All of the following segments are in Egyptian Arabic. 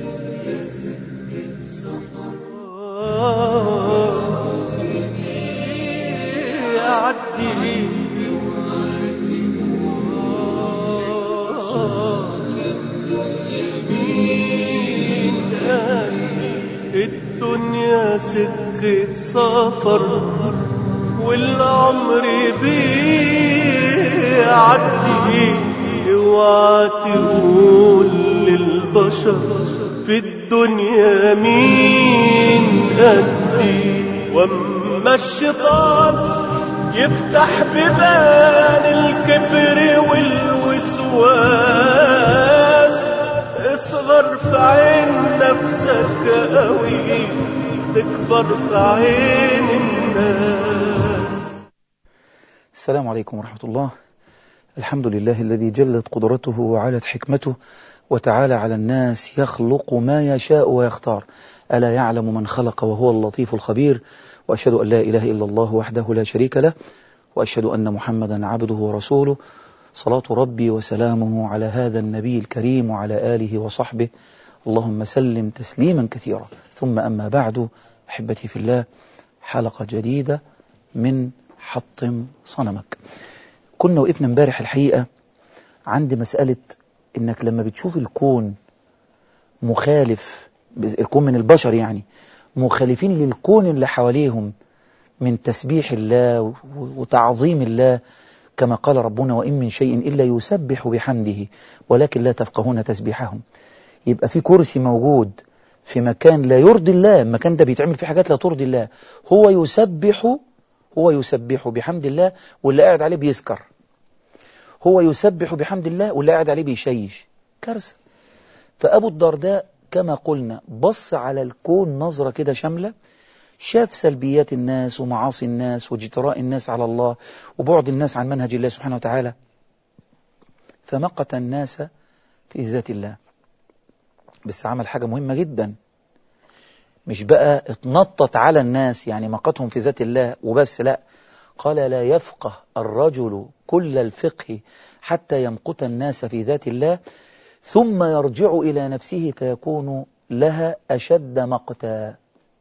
يعدي الدنيا سكة سفر والعمر بيعدي اوعى تقول للبشر في الدنيا مين قدي واما الشيطان يفتح بيبان الكبر والوسواس اصغر في عين نفسك قوي تكبر في عين الناس السلام عليكم ورحمة الله الحمد لله الذي جلت قدرته وعلت حكمته وتعالى على الناس يخلق ما يشاء ويختار ألا يعلم من خلق وهو اللطيف الخبير وأشهد أن لا إله إلا الله وحده لا شريك له وأشهد أن محمدا عبده ورسوله صلاة ربي وسلامه على هذا النبي الكريم وعلى آله وصحبه اللهم سلم تسليما كثيرا ثم أما بعد أحبتي في الله حلقة جديدة من حطم صنمك كنا وقفنا امبارح الحقيقة عند مسألة إنك لما بتشوف الكون مخالف الكون من البشر يعني مخالفين للكون اللي حواليهم من تسبيح الله وتعظيم الله كما قال ربنا وإن من شيء إلا يسبح بحمده ولكن لا تفقهون تسبيحهم يبقى في كرسي موجود في مكان لا يرضي الله المكان ده بيتعمل فيه حاجات لا ترضي الله هو يسبح هو يسبح بحمد الله واللي قاعد عليه بيسكر هو يسبح بحمد الله واللي قاعد عليه بيشيش كارثة فأبو الدرداء كما قلنا بص على الكون نظرة كده شاملة شاف سلبيات الناس ومعاصي الناس واجتراء الناس على الله وبعد الناس عن منهج الله سبحانه وتعالى فمقت الناس في ذات الله بس عمل حاجة مهمة جدا مش بقى اتنطط على الناس يعني مقتهم في ذات الله وبس لا قال لا يفقه الرجل كل الفقه حتى يمقت الناس في ذات الله ثم يرجع إلى نفسه فيكون لها أشد مقتا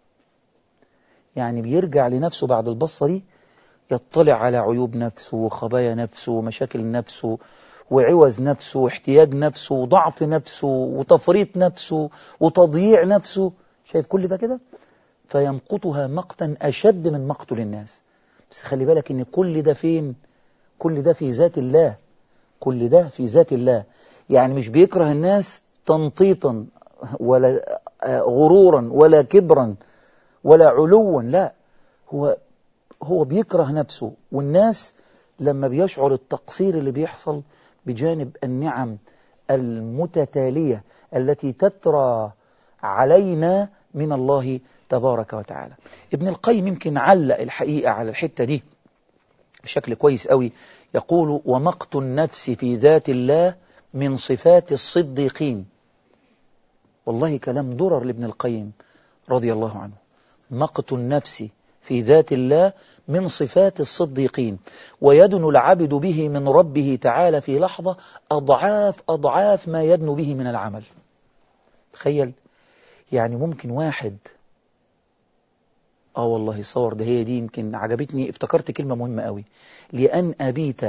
يعني بيرجع لنفسه بعد البصة دي يطلع على عيوب نفسه وخبايا نفسه ومشاكل نفسه وعوز نفسه واحتياج نفسه وضعف نفسه وتفريط نفسه وتضييع نفسه شايف كل ده كده فيمقتها مقتا أشد من مقتل الناس بس خلي بالك ان كل ده فين كل ده في ذات الله كل ده في ذات الله يعني مش بيكره الناس تنطيطا ولا غرورا ولا كبرا ولا علوا لا هو هو بيكره نفسه والناس لما بيشعر التقصير اللي بيحصل بجانب النعم المتتالية التي تترى علينا من الله تبارك وتعالى ابن القيم يمكن علق الحقيقة على الحتة دي بشكل كويس قوي يقول ومقت النفس في ذات الله من صفات الصديقين والله كلام درر لابن القيم رضي الله عنه مقت النفس في ذات الله من صفات الصديقين ويدن العبد به من ربه تعالى في لحظة أضعاف أضعاف ما يدن به من العمل تخيل يعني ممكن واحد اه والله صور ده هي دي يمكن عجبتني افتكرت كلمة مهمة قوي لأن أبيت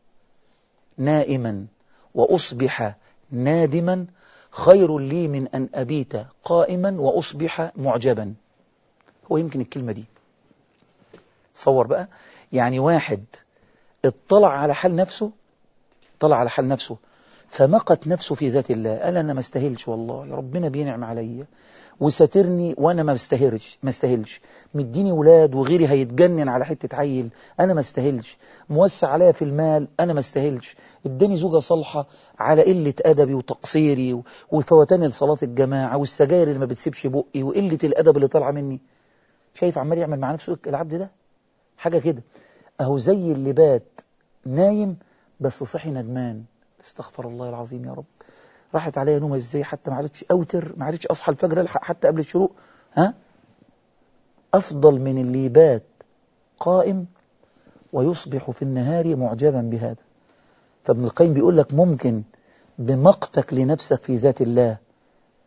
نائما وأصبح نادما خير لي من أن أبيت قائما وأصبح معجبا هو يمكن الكلمة دي تصور بقى يعني واحد اطلع على حال نفسه طلع على حال نفسه فمقت نفسه في ذات الله قال أنا ما استاهلش والله يا ربنا بينعم عليا وساترني وانا ما استاهلش ما استاهلش مديني ولاد وغيري هيتجنن على حته عيل انا ما استاهلش موسع عليا في المال انا ما استاهلش اداني زوجه صالحه على قله ادبي وتقصيري وفوتاني لصلاه الجماعه والسجاير اللي ما بتسيبش بقي وقله الادب اللي طالعه مني شايف عمال يعمل مع نفسه العبد ده حاجه كده اهو زي اللي بات نايم بس صحي ندمان استغفر الله العظيم يا رب راحت عليا نومه ازاي حتى ما عرفتش اوتر ما عرفتش اصحى الفجر الحق حتى قبل الشروق ها افضل من اللي يبات قائم ويصبح في النهار معجبا بهذا فابن القيم بيقول لك ممكن بمقتك لنفسك في ذات الله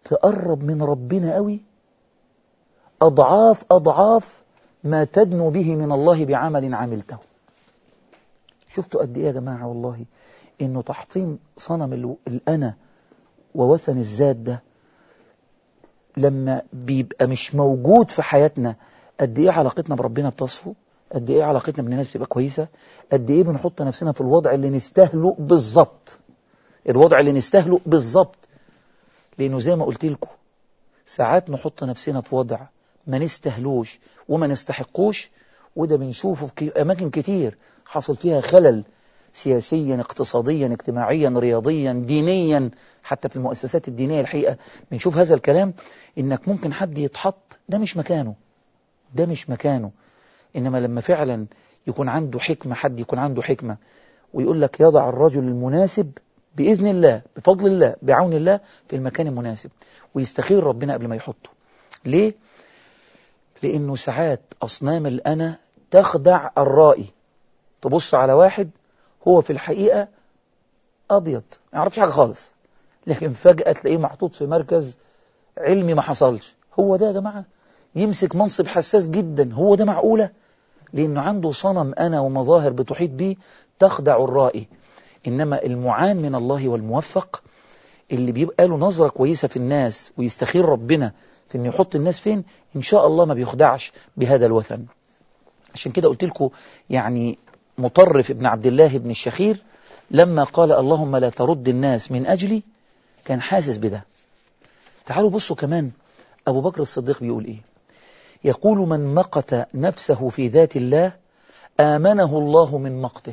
تقرب من ربنا قوي أضعاف أضعاف ما تدنو به من الله بعمل عملته شفتوا قد إيه يا جماعة والله إنه تحطيم صنم ال- الأنا ووثن الذات ده لما بيبقى مش موجود في حياتنا قد إيه علاقتنا بربنا بتصفو قد إيه علاقتنا بالناس بتبقى كويسة قد إيه بنحط نفسنا في الوضع اللي نستاهله بالظبط الوضع اللي نستاهله بالظبط لأنه زي ما قلت لكم ساعات نحط نفسنا في وضع ما نستهلوش وما نستحقوش وده بنشوفه في كي- أماكن كتير حصل فيها خلل سياسيا اقتصاديا اجتماعيا رياضيا دينيا حتى في المؤسسات الدينية الحقيقة بنشوف هذا الكلام إنك ممكن حد يتحط ده مش مكانه ده مش مكانه إنما لما فعلا يكون عنده حكمة حد يكون عنده حكمة ويقول لك يضع الرجل المناسب بإذن الله بفضل الله بعون الله في المكان المناسب ويستخير ربنا قبل ما يحطه ليه؟ لأنه ساعات أصنام الأنا تخدع الرائي تبص على واحد هو في الحقيقة أبيض ما يعرفش حاجة خالص لكن فجأة تلاقيه محطوط في مركز علمي ما حصلش هو ده يا جماعة يمسك منصب حساس جدا هو ده معقولة لأنه عنده صنم أنا ومظاهر بتحيط به تخدع الرائي إنما المعان من الله والموفق اللي بيبقى له نظرة كويسة في الناس ويستخير ربنا في إنه يحط الناس فين إن شاء الله ما بيخدعش بهذا الوثن عشان كده قلت لكم يعني مطرف ابن عبد الله بن الشخير لما قال اللهم لا ترد الناس من أجلي كان حاسس بده تعالوا بصوا كمان أبو بكر الصديق بيقول إيه يقول من مقت نفسه في ذات الله آمنه الله من مقته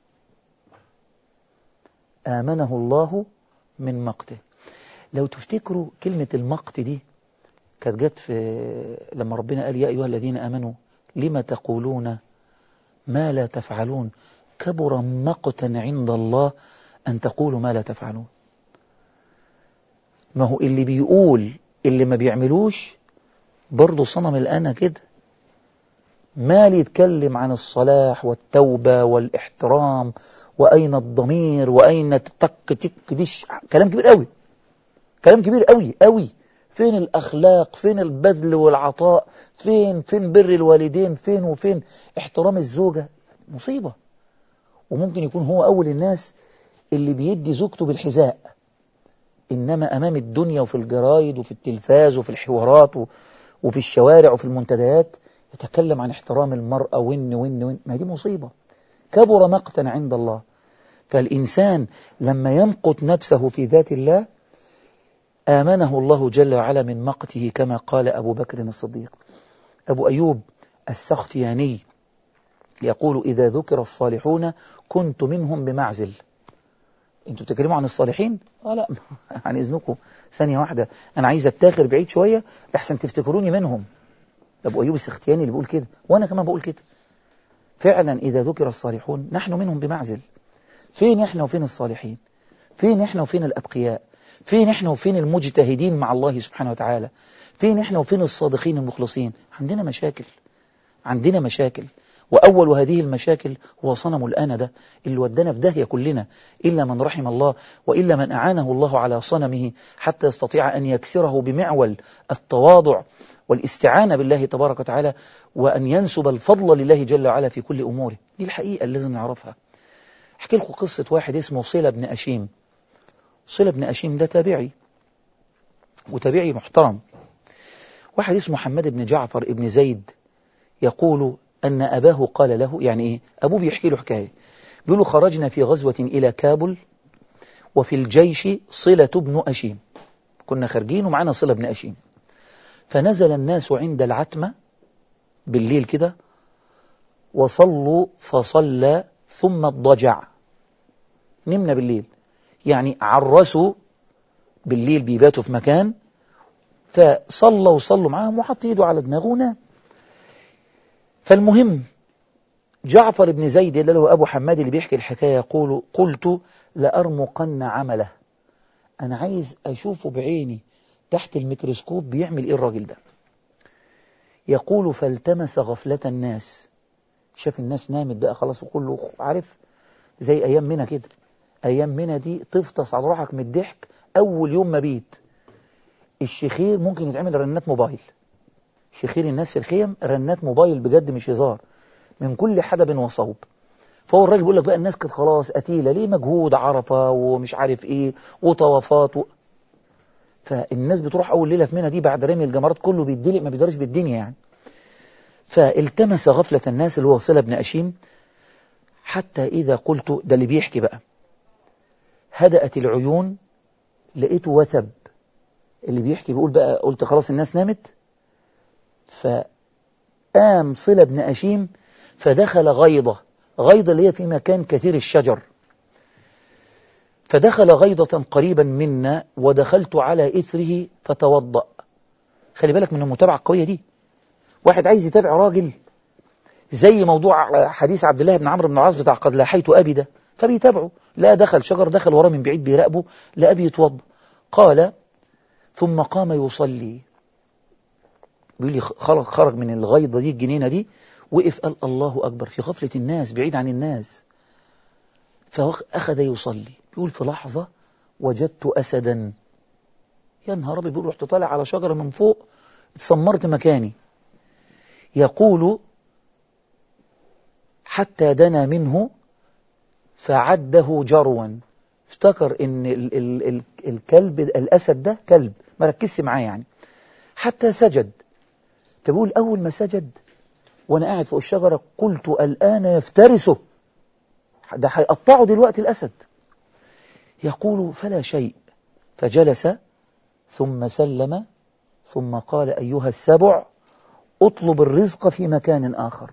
آمنه الله من مقته لو تفتكروا كلمة المقت دي كانت جت في لما ربنا قال يا أيها الذين آمنوا لما تقولون ما لا تفعلون كبر مقتا عند الله أن تقولوا ما لا تفعلون ما هو اللي بيقول اللي ما بيعملوش برضه صنم الأنا كده مال يتكلم عن الصلاح والتوبة والاحترام وأين الضمير وأين التك تك ديش كلام كبير قوي كلام كبير قوي قوي فين الأخلاق فين البذل والعطاء فين فين بر الوالدين فين وفين احترام الزوجة مصيبة وممكن يكون هو أول الناس اللي بيدي زوجته بالحذاء إنما أمام الدنيا وفي الجرايد وفي التلفاز وفي الحوارات و- وفي الشوارع وفي المنتديات يتكلم عن احترام المرأة ون ون ون ما دي مصيبة كبر مقتا عند الله فالإنسان لما يمقت نفسه في ذات الله آمنه الله جل وعلا من مقته كما قال أبو بكر الصديق أبو أيوب السختياني يقول إذا ذكر الصالحون كنت منهم بمعزل انتوا بتتكلموا عن الصالحين؟ اه لا عن اذنكم ثانية واحدة انا عايز اتاخر بعيد شوية لحسن تفتكروني منهم ابو ايوب السختياني اللي بيقول كده وانا كمان بقول كده فعلا اذا ذكر الصالحون نحن منهم بمعزل فين احنا وفين الصالحين فين احنا وفين الاتقياء فين احنا وفين المجتهدين مع الله سبحانه وتعالى فين احنا وفين الصادقين المخلصين عندنا مشاكل عندنا مشاكل وأول هذه المشاكل هو صنم الآن ده اللي ودنا في داهية كلنا إلا من رحم الله وإلا من أعانه الله على صنمه حتى يستطيع أن يكسره بمعول التواضع والاستعانة بالله تبارك وتعالى وأن ينسب الفضل لله جل وعلا في كل أموره دي الحقيقة اللي لازم نعرفها أحكي لكم قصة واحد اسمه صلة بن أشيم صلة بن أشيم ده تابعي وتابعي محترم واحد اسمه محمد بن جعفر ابن زيد يقول أن أباه قال له يعني إيه أبوه بيحكي له حكاية بيقول له خرجنا في غزوة إلى كابل وفي الجيش صلة بن أشيم كنا خارجين ومعنا صلة بن أشيم فنزل الناس عند العتمة بالليل كده وصلوا فصلى ثم اضطجع نمنا بالليل يعني عرسوا بالليل بيباتوا في مكان فصلوا وصلوا معاهم وحط ايده على دماغه ونام فالمهم جعفر بن زيد اللي له أبو حماد اللي بيحكي الحكاية يقول قلت لأرمقن عمله أنا عايز أشوفه بعيني تحت الميكروسكوب بيعمل إيه الراجل ده يقول فالتمس غفلة الناس شاف الناس نامت بقى خلاص وكله عارف زي أيام منا كده أيام منا دي تفطس على روحك من الضحك أول يوم مبيت الشخير ممكن يتعمل رنات موبايل شخير الناس في الخيم رنات موبايل بجد مش هزار من كل حدب وصوب فهو الراجل بيقول لك بقى الناس كانت خلاص قتيله ليه مجهود عرفه ومش عارف ايه وطوافات و... فالناس بتروح اول ليله في منى دي بعد رمي الجمرات كله بيدلق ما بيدارش بالدنيا يعني فالتمس غفله الناس اللي هو صله بن اشيم حتى اذا قلت ده اللي بيحكي بقى هدأت العيون لقيته وثب اللي بيحكي بيقول بقى قلت خلاص الناس نامت فقام صلة بن أشيم فدخل غيضة غيضة اللي هي في مكان كثير الشجر فدخل غيضة قريبا منا ودخلت على إثره فتوضأ خلي بالك من المتابعة القوية دي واحد عايز يتابع راجل زي موضوع حديث عبد الله بن عمرو بن العاص بتاع قد لاحيت أبي ده فبيتابعه لا دخل شجر دخل وراه من بعيد بيراقبه لا أبي يتوضأ قال ثم قام يصلي بيقول لي خرج, خرج من الغيضة دي الجنينة دي وقف قال الله أكبر في غفلة الناس بعيد عن الناس فأخذ يصلي بيقول في لحظة وجدت أسدا يا نهار أبيض بيقول رحت طالع على شجرة من فوق اتسمرت مكاني يقول حتى دنا منه فعده جروا افتكر ان ال ال ال الكلب الأسد ده كلب ما ركزش معاه يعني حتى سجد فبيقول أول ما سجد وأنا قاعد فوق الشجرة قلت الآن يفترسه ده هيقطعه دلوقتي الأسد يقول فلا شيء فجلس ثم سلم ثم قال أيها السبع اطلب الرزق في مكان آخر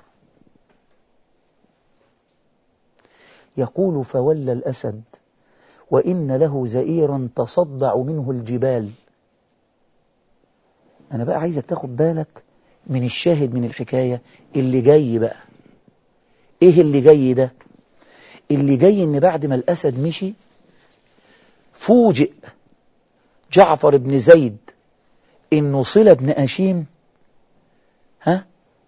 يقول فولى الأسد وإن له زئيرا تصدع منه الجبال أنا بقى عايزك تاخد بالك من الشاهد من الحكاية اللي جاي بقى إيه اللي جاي ده اللي جاي إن بعد ما الأسد مشي فوجئ جعفر بن زيد إنه صلة بن أشيم ها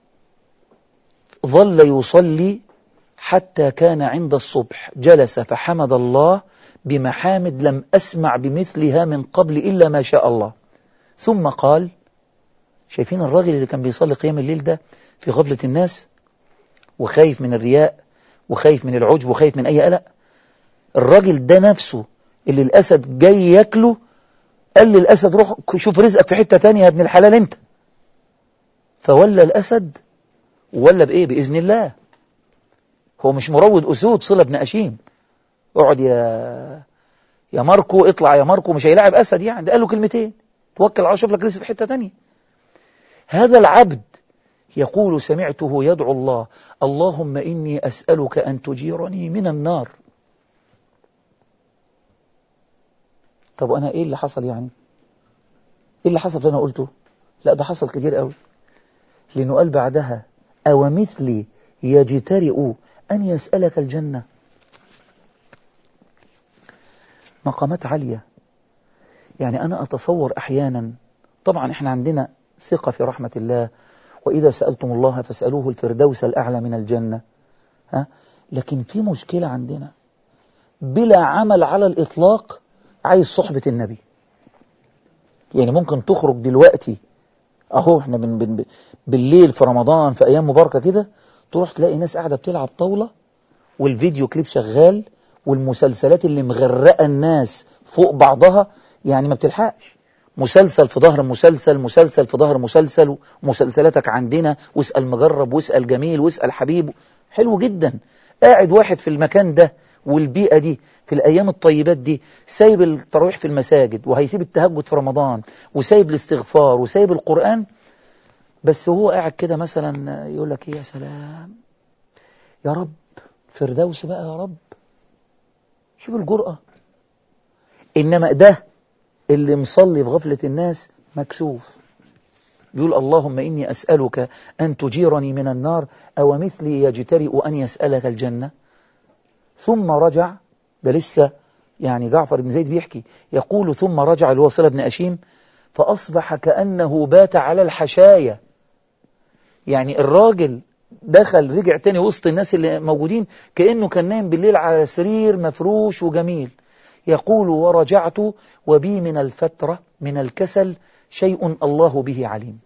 ظل يصلي حتى كان عند الصبح جلس فحمد الله بمحامد لم أسمع بمثلها من قبل إلا ما شاء الله ثم قال شايفين الراجل اللي كان بيصلي قيام الليل ده في غفلة الناس وخايف من الرياء وخايف من العجب وخايف من أي قلق الراجل ده نفسه اللي الأسد جاي ياكله قال للأسد روح شوف رزقك في حتة تانية يا ابن الحلال انت فولى الأسد وولى بإيه بإذن الله هو مش مروض أسود صلة بن أشيم اقعد يا يا ماركو اطلع يا ماركو مش هيلاعب أسد يعني ده قال له كلمتين توكل على شوف لك رزق في حتة تانية هذا العبد يقول سمعته يدعو الله اللهم إني أسألك أن تجيرني من النار طب أنا إيه اللي حصل يعني إيه اللي حصل اللي أنا قلته لا ده حصل كتير قوي لأنه قال بعدها أو مثلي يجترئ أن يسألك الجنة مقامات عالية يعني أنا أتصور أحيانا طبعا إحنا عندنا ثقة في رحمة الله وإذا سألتم الله فاسألوه الفردوس الأعلى من الجنة ها؟ لكن في مشكلة عندنا بلا عمل على الإطلاق عايز صحبة النبي يعني ممكن تخرج دلوقتي أهو احنا بن بن بالليل في رمضان في أيام مباركة كده تروح تلاقي ناس قاعدة بتلعب طاولة والفيديو كليب شغال والمسلسلات اللي مغرقة الناس فوق بعضها يعني ما بتلحقش مسلسل في ظهر مسلسل مسلسل في ظهر مسلسل ومسلسلاتك عندنا واسأل مجرب واسأل جميل واسأل حبيب حلو جدا قاعد واحد في المكان ده والبيئة دي في الأيام الطيبات دي سايب التراويح في المساجد وهيسيب التهجد في رمضان وسايب الاستغفار وسايب القرآن بس هو قاعد كده مثلا يقول لك يا سلام يا رب فردوس بقى يا رب شوف الجرأة إنما ده اللي مصلي في غفلة الناس مكسوف يقول اللهم إني أسألك أن تجيرني من النار أو مثلي يجترئ أن يسألك الجنة ثم رجع ده لسه يعني جعفر بن زيد بيحكي يقول ثم رجع الوصل بن أشيم فأصبح كأنه بات على الحشاية يعني الراجل دخل رجع تاني وسط الناس اللي موجودين كأنه كان نايم بالليل على سرير مفروش وجميل يقول ورجعت وبي من الفترة من الكسل شيء الله به عليم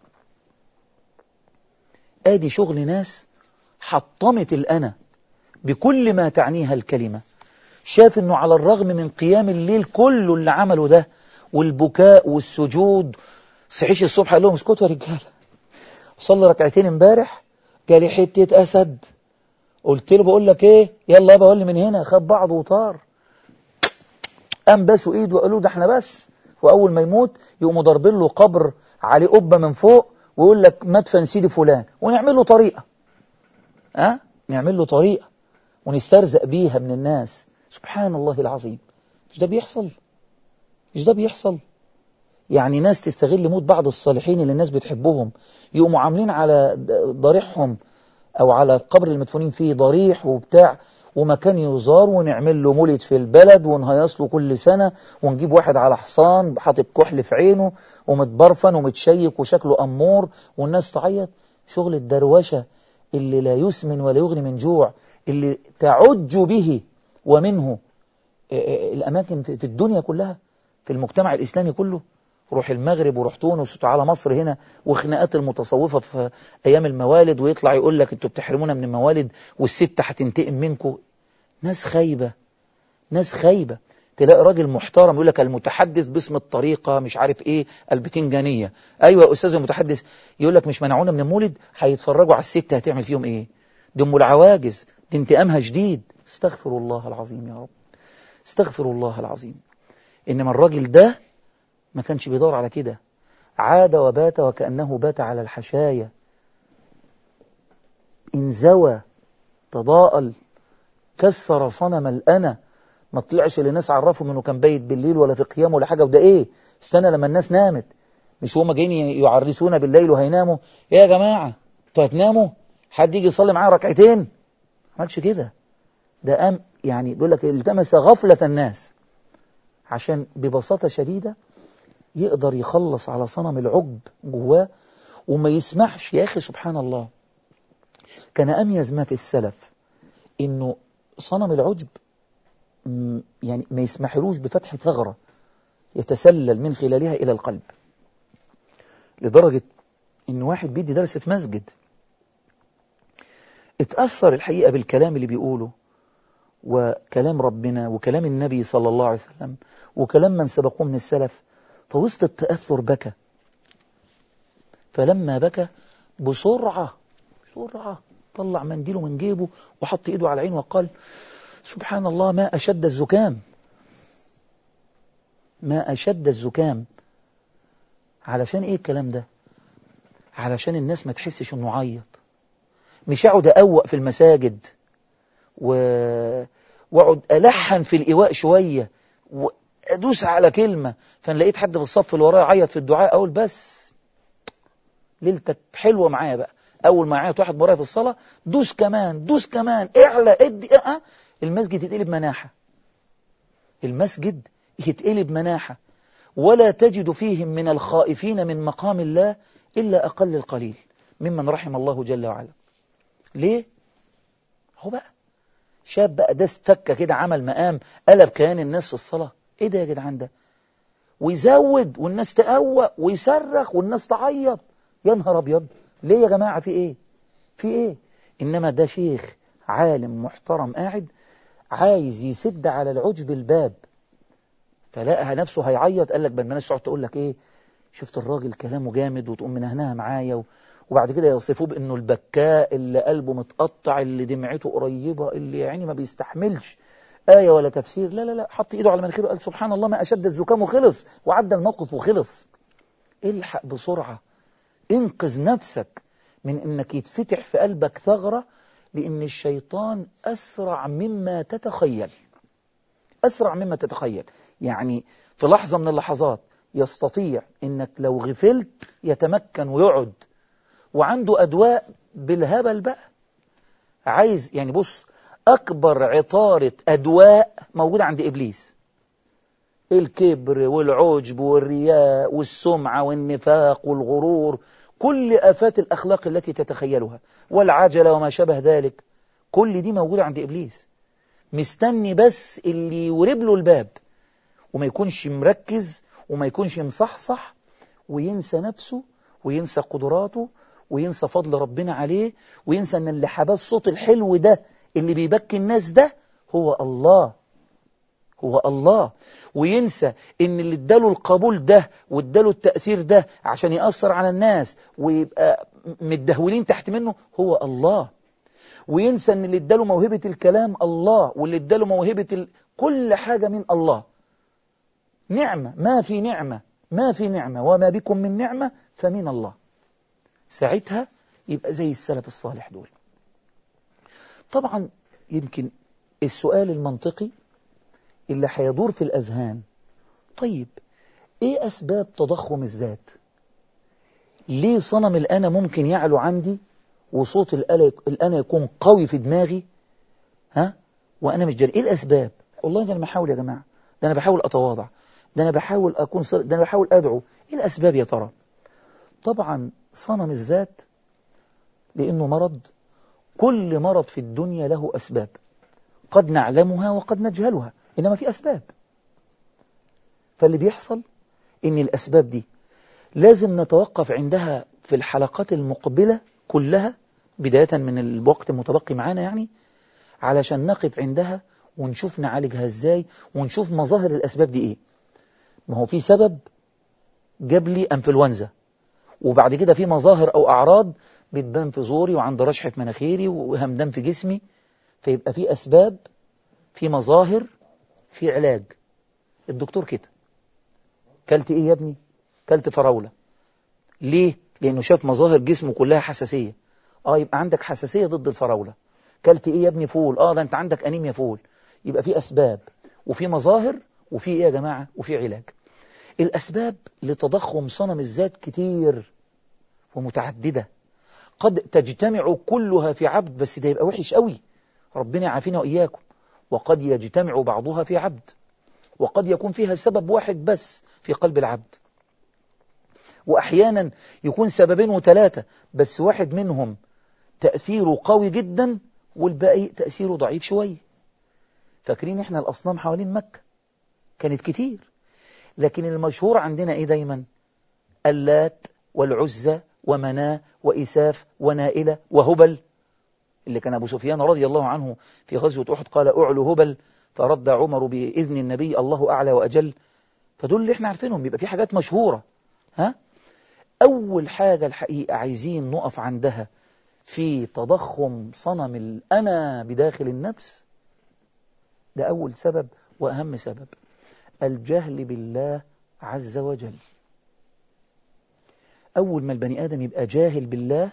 آدي شغل ناس حطمت الأنا بكل ما تعنيها الكلمة شاف أنه على الرغم من قيام الليل كله اللي عمله ده والبكاء والسجود صحيش الصبح قال لهم اسكتوا يا رجاله صلي ركعتين امبارح جالي حته اسد قلت له بقول لك ايه يلا يابا قول من هنا خد بعضه وطار قام باسوا ايده وقالوا ده احنا بس واول ما يموت يقوموا ضاربين له قبر عليه قبه من فوق ويقول لك مدفن سيدي فلان ونعمل له طريقه ها أه؟ نعمل له طريقه ونسترزق بيها من الناس سبحان الله العظيم مش ده بيحصل مش ده بيحصل يعني ناس تستغل موت بعض الصالحين اللي الناس بتحبهم يقوموا عاملين على ضريحهم او على القبر المدفونين فيه ضريح وبتاع ومكان يزار ونعمل له مولد في البلد ونهيص له كل سنة ونجيب واحد على حصان حاطط كحل في عينه ومتبرفن ومتشيك وشكله أمور والناس تعيط شغل الدروشة اللي لا يسمن ولا يغني من جوع اللي تعج به ومنه الأماكن في الدنيا كلها في المجتمع الإسلامي كله روح المغرب وروح تونس وتعالى مصر هنا وخناقات المتصوفة في أيام الموالد ويطلع يقول لك أنتوا بتحرمونا من الموالد والست هتنتقم منكم ناس خايبة ناس خايبة تلاقي راجل محترم يقول لك المتحدث باسم الطريقة مش عارف ايه البتنجانية ايوه يا استاذ المتحدث يقول لك مش منعونا من المولد هيتفرجوا على الست هتعمل فيهم ايه دي ام العواجز دي انتقامها شديد استغفر الله العظيم يا رب استغفر الله العظيم انما الراجل ده ما كانش بيدور على كده عاد وبات وكأنه بات على الحشاية انزوى تضاءل كسر صنم الأنا ما طلعش لناس عرفوا منه كان بايت بالليل ولا في قيام ولا حاجة وده ايه استنى لما الناس نامت مش هما جايين يعرسونا بالليل وهيناموا ايه يا جماعة انتوا هتناموا حد يجي يصلي معاه ركعتين ما عملش كده ده قام يعني بيقول لك التمس غفلة الناس عشان ببساطة شديدة يقدر يخلص على صنم العجب جواه وما يسمحش يا أخي سبحان الله كان أميز ما في السلف إنه صنم العجب يعني ما يسمحلوش بفتح ثغرة يتسلل من خلالها إلى القلب لدرجة إن واحد بيدي درس في مسجد اتأثر الحقيقة بالكلام اللي بيقوله وكلام ربنا وكلام النبي صلى الله عليه وسلم وكلام من سبقوه من السلف فوسط التأثر بكى فلما بكى بسرعة بسرعة طلع منديله من جيبه وحط ايده على العين وقال سبحان الله ما أشد الزكام ما أشد الزكام علشان ايه الكلام ده علشان الناس ما تحسش انه عيط مش اقعد أقوق في المساجد و... واقعد ألحن في الإيواء شوية وأدوس على كلمة فأنا لقيت حد في الصف اللي ورايا يعيط في الدعاء أقول بس ليلتك حلوة معايا بقى أول ما يعيط واحد ورايا في الصلاة دوس كمان دوس كمان اعلى ادي اه المسجد يتقلب مناحة المسجد يتقلب مناحة ولا تجد فيهم من الخائفين من مقام الله إلا أقل القليل ممن رحم الله جل وعلا ليه؟ هو بقى شاب بقى ده استكة كده عمل مقام قلب كيان الناس في الصلاة ايه ده يا جدعان ده ويزود والناس تقوى ويصرخ والناس تعيط يا نهار ابيض ليه يا جماعة في ايه في ايه انما ده شيخ عالم محترم قاعد عايز يسد على العجب الباب فلقى نفسه هيعيط قال لك بل ما الناس تقعد تقول لك ايه شفت الراجل كلامه جامد وتقوم منهنها معايا و... وبعد كده يصفوه بانه البكاء اللي قلبه متقطع اللي دمعته قريبة اللي يعني ما بيستحملش آية ولا تفسير لا لا لا حط ايده على مناخيره قال سبحان الله ما أشد الزكام وخلص وعدى الموقف وخلص الحق بسرعة انقذ نفسك من انك يتفتح في قلبك ثغرة لان الشيطان أسرع مما تتخيل أسرع مما تتخيل يعني في لحظة من اللحظات يستطيع انك لو غفلت يتمكن ويقعد وعنده أدواء بالهبل بقى عايز يعني بص أكبر عطارة أدواء موجودة عند إبليس الكبر والعجب والرياء والسمعة والنفاق والغرور كل آفات الأخلاق التي تتخيلها والعجلة وما شابه ذلك كل دي موجودة عند إبليس مستني بس اللي يورب له الباب وما يكونش مركز وما يكونش مصحصح وينسى نفسه وينسى قدراته وينسى فضل ربنا عليه وينسى ان اللي حباه الصوت الحلو ده اللي بيبكي الناس ده هو الله هو الله وينسى ان اللي اداله القبول ده واداله التأثير ده عشان يأثر على الناس ويبقى متدهولين تحت منه هو الله وينسى ان اللي اداله موهبة الكلام الله واللي اداله موهبة ال... كل حاجة من الله نعمة ما في نعمة ما في نعمة وما بكم من نعمة فمن الله ساعتها يبقى زي السلف الصالح دول طبعا يمكن السؤال المنطقي اللي هيدور في الأذهان طيب ايه أسباب تضخم الذات ليه صنم الأنا ممكن يعلو عندي وصوت الأنا يكون قوي في دماغي ها وأنا مش جري ايه الأسباب والله ده أنا بحاول يا جماعة ده أنا بحاول أتواضع ده أنا بحاول أكون صر... ده أنا بحاول أدعو ايه الأسباب يا ترى طبعا صنم الذات لأنه مرض كل مرض في الدنيا له أسباب قد نعلمها وقد نجهلها إنما في أسباب فاللي بيحصل إن الأسباب دي لازم نتوقف عندها في الحلقات المقبلة كلها بداية من الوقت المتبقي معانا يعني علشان نقف عندها ونشوف نعالجها ازاي ونشوف مظاهر الأسباب دي ايه ما هو في سبب جاب لي أنفلونزا وبعد كده في مظاهر أو أعراض بتبان في زوري وعند رشحة مناخيري وهمدان في جسمي فيبقى في أسباب في مظاهر في علاج الدكتور كده كلت ايه يا ابني كلت فراولة ليه لانه شاف مظاهر جسمه كلها حساسية اه يبقى عندك حساسية ضد الفراولة كلت ايه يا ابني فول اه ده انت عندك انيميا فول يبقى في اسباب وفي مظاهر وفي ايه يا جماعة وفي علاج الاسباب لتضخم صنم الذات كتير ومتعددة قد تجتمع كلها في عبد بس ده يبقى وحش قوي ربنا يعافينا وإياكم وقد يجتمع بعضها في عبد وقد يكون فيها سبب واحد بس في قلب العبد وأحيانا يكون سببين وثلاثة بس واحد منهم تأثيره قوي جدا والباقي تأثيره ضعيف شوية فاكرين احنا الأصنام حوالين مكة كانت كتير لكن المشهور عندنا ايه دايما اللات والعزة ومناه وإساف ونائلة وهبل اللي كان أبو سفيان رضي الله عنه في غزوة أحد قال أعلو هبل فرد عمر بإذن النبي الله أعلى وأجل فدول اللي احنا عارفينهم يبقى في حاجات مشهورة ها أول حاجة الحقيقة عايزين نقف عندها في تضخم صنم الأنا بداخل النفس ده أول سبب وأهم سبب الجهل بالله عز وجل أول ما البني آدم يبقى جاهل بالله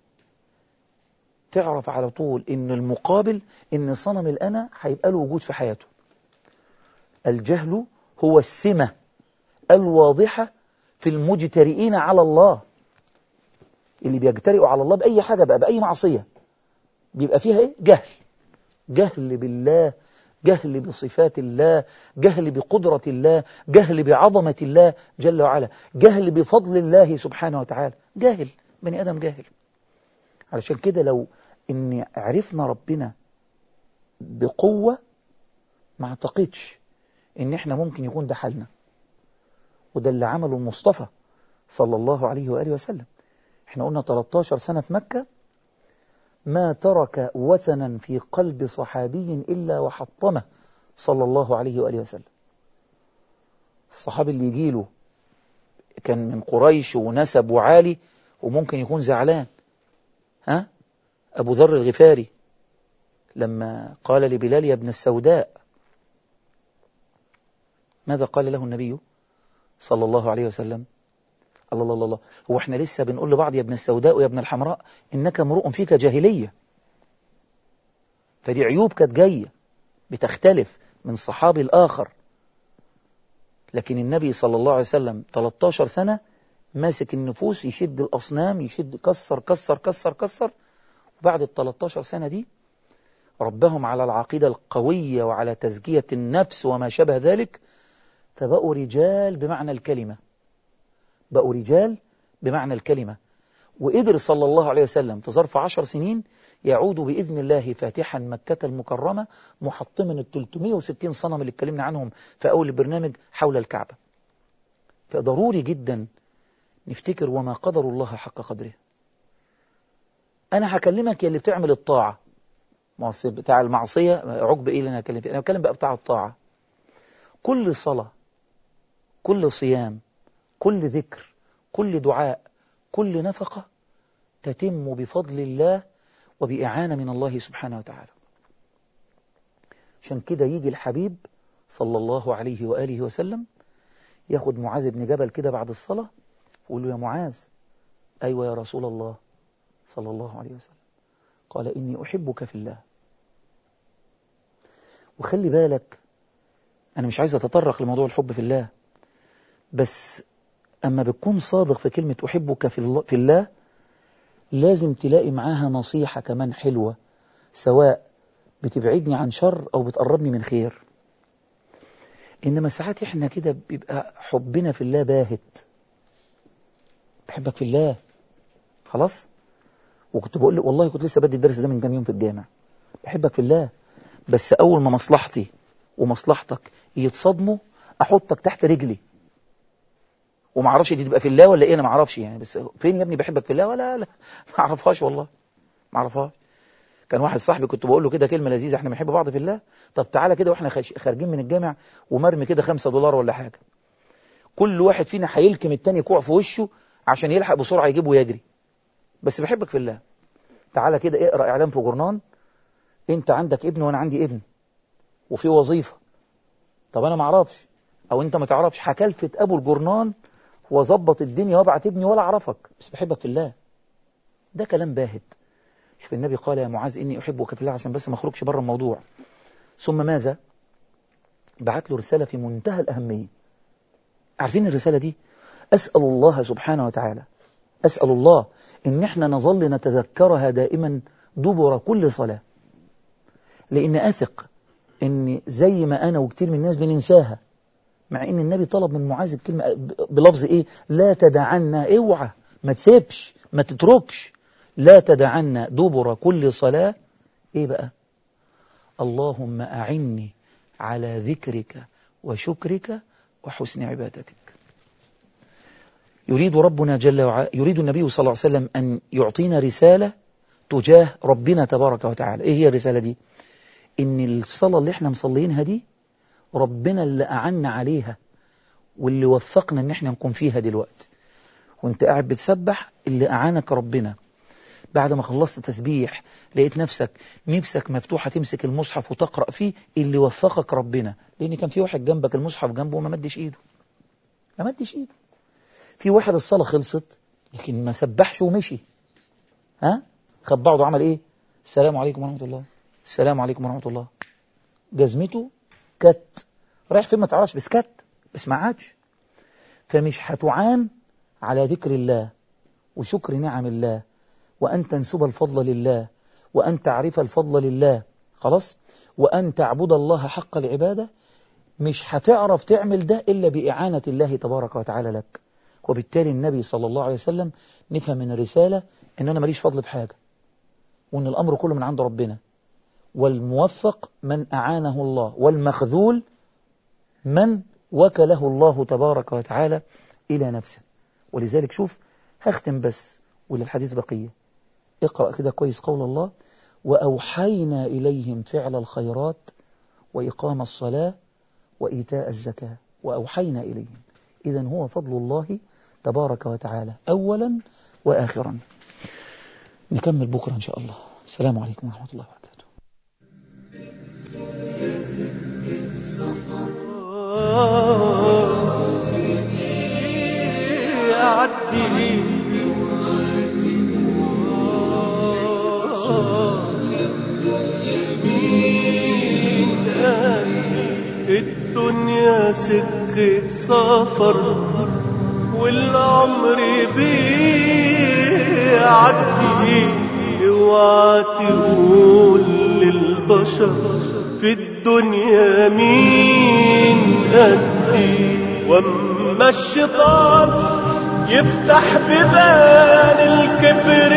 تعرف على طول إن المقابل إن صنم الأنا هيبقى له وجود في حياته الجهل هو السمة الواضحة في المجترئين على الله اللي بيجترئوا على الله بأي حاجة بقى بأي معصية بيبقى فيها إيه؟ جهل جهل بالله جهل بصفات الله جهل بقدرة الله جهل بعظمة الله جل وعلا جهل بفضل الله سبحانه وتعالى جاهل بني آدم جاهل علشان كده لو إن عرفنا ربنا بقوة ما اعتقدش إن إحنا ممكن يكون ده حالنا وده اللي عمله المصطفى صلى الله عليه وآله وسلم إحنا قلنا 13 سنة في مكة ما ترك وثنا في قلب صحابي إلا وحطمه صلى الله عليه وآله وسلم الصحابي اللي يجيله كان من قريش ونسب عالي وممكن يكون زعلان ها أبو ذر الغفاري لما قال لبلال يا ابن السوداء ماذا قال له النبي صلى الله عليه وسلم الله الله الله هو احنا لسه بنقول لبعض يا ابن السوداء ويا ابن الحمراء إنك امرؤ فيك جاهلية فدي عيوب كانت جاية بتختلف من صحابي الآخر لكن النبي صلى الله عليه وسلم 13 سنة ماسك النفوس يشد الأصنام يشد كسر كسر كسر كسر وبعد ال 13 سنة دي ربهم على العقيدة القوية وعلى تزكية النفس وما شابه ذلك فبقوا رجال بمعنى الكلمة بقوا رجال بمعنى الكلمة وقدر صلى الله عليه وسلم في ظرف عشر سنين يعود بإذن الله فاتحا مكة المكرمة محطما ال 360 صنم اللي اتكلمنا عنهم في أول البرنامج حول الكعبة فضروري جدا نفتكر وما قدر الله حق قدره أنا هكلمك يا اللي بتعمل الطاعة بتاع المعصية عقب إيه اللي أنا هكلم فيه أنا بتكلم بقى بتاع الطاعة كل صلاة كل صيام كل ذكر كل دعاء كل نفقة تتم بفضل الله وبإعانة من الله سبحانه وتعالى عشان كده يجي الحبيب صلى الله عليه وآله وسلم ياخد معاذ بن جبل كده بعد الصلاة ويقول له يا معاذ أيوة يا رسول الله صلى الله عليه وسلم قال إني أحبك في الله وخلي بالك أنا مش عايز أتطرق لموضوع الحب في الله بس أما بتكون صادق في كلمة أحبك في الله, في الله لازم تلاقي معاها نصيحة كمان حلوة سواء بتبعدني عن شر أو بتقربني من خير إنما ساعات إحنا كده بيبقى حبنا في الله باهت بحبك في الله خلاص وكنت بقول لك والله كنت لسه بدي الدرس ده من كام يوم في الجامع بحبك في الله بس أول ما مصلحتي ومصلحتك يتصادموا أحطك تحت رجلي وما اعرفش دي تبقى في الله ولا ايه انا ما اعرفش يعني بس فين يا ابني بحبك في الله ولا لا ما اعرفهاش والله ما اعرفهاش كان واحد صاحبي كنت بقول له كده كلمه لذيذه احنا بنحب بعض في الله طب تعالى كده واحنا خارجين من الجامع ومرمي كده خمسة دولار ولا حاجه كل واحد فينا هيلكم التاني كوع في وشه عشان يلحق بسرعه يجيبه ويجري بس بحبك في الله تعالى كده اقرا اعلان في جورنان انت عندك ابن وانا عندي ابن وفي وظيفه طب انا ما اعرفش او انت ما تعرفش هكلفت ابو الجورنان واظبط الدنيا وابعت ابني ولا اعرفك بس بحبك في الله ده كلام باهت شوف النبي قال يا معاذ اني احبك في الله عشان بس ما اخرجش بره الموضوع ثم ماذا بعت له رساله في منتهى الاهميه عارفين الرساله دي اسال الله سبحانه وتعالى اسال الله ان احنا نظل نتذكرها دائما دبر كل صلاه لان اثق ان زي ما انا وكتير من الناس بننساها مع ان النبي طلب من معاذ الكلمة بلفظ ايه لا تدعنا اوعى ما تسيبش ما تتركش لا تدعنا دبر كل صلاة ايه بقى اللهم اعني على ذكرك وشكرك وحسن عبادتك يريد ربنا جل وعلا يريد النبي صلى الله عليه وسلم أن يعطينا رسالة تجاه ربنا تبارك وتعالى ايه هي الرسالة دي ان الصلاة اللي احنا مصلينها دي ربنا اللي أعنا عليها واللي وفقنا ان احنا نكون فيها دلوقتي وانت قاعد بتسبح اللي أعانك ربنا بعد ما خلصت تسبيح لقيت نفسك نفسك مفتوحة تمسك المصحف وتقرأ فيه اللي وفقك ربنا لأن كان في واحد جنبك المصحف جنبه وما مدش إيده ما مدش إيده في واحد الصلاة خلصت لكن ما سبحش ومشي ها خد بعضه عمل إيه السلام عليكم ورحمة الله السلام عليكم ورحمة الله جزمته كت رايح فين ما تعرفش بس كت بس ما عادش فمش هتعان على ذكر الله وشكر نعم الله وأن تنسب الفضل لله وأن تعرف الفضل لله خلاص وأن تعبد الله حق العبادة مش هتعرف تعمل ده إلا بإعانة الله تبارك وتعالى لك وبالتالي النبي صلى الله عليه وسلم نفهم من الرسالة أن أنا ماليش فضل في حاجة وأن الأمر كله من عند ربنا والموفق من أعانه الله والمخذول من وكله الله تبارك وتعالى إلى نفسه ولذلك شوف هختم بس وللحديث بقية اقرأ كده كويس قول الله وأوحينا إليهم فعل الخيرات وإقام الصلاة وإيتاء الزكاة وأوحينا إليهم إذا هو فضل الله تبارك وتعالى أولا وآخرا نكمل بكرة إن شاء الله السلام عليكم ورحمة الله وبركاته يعدي الدنيا سكة سفر والعمر بيعدي اوعى تقول للبشر في الدنيا مين قدي واما الشيطان يفتح ببان الكبر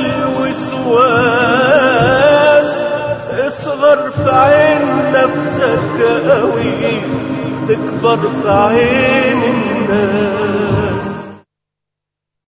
والوسواس اصغر في عين نفسك قوي تكبر في عين الناس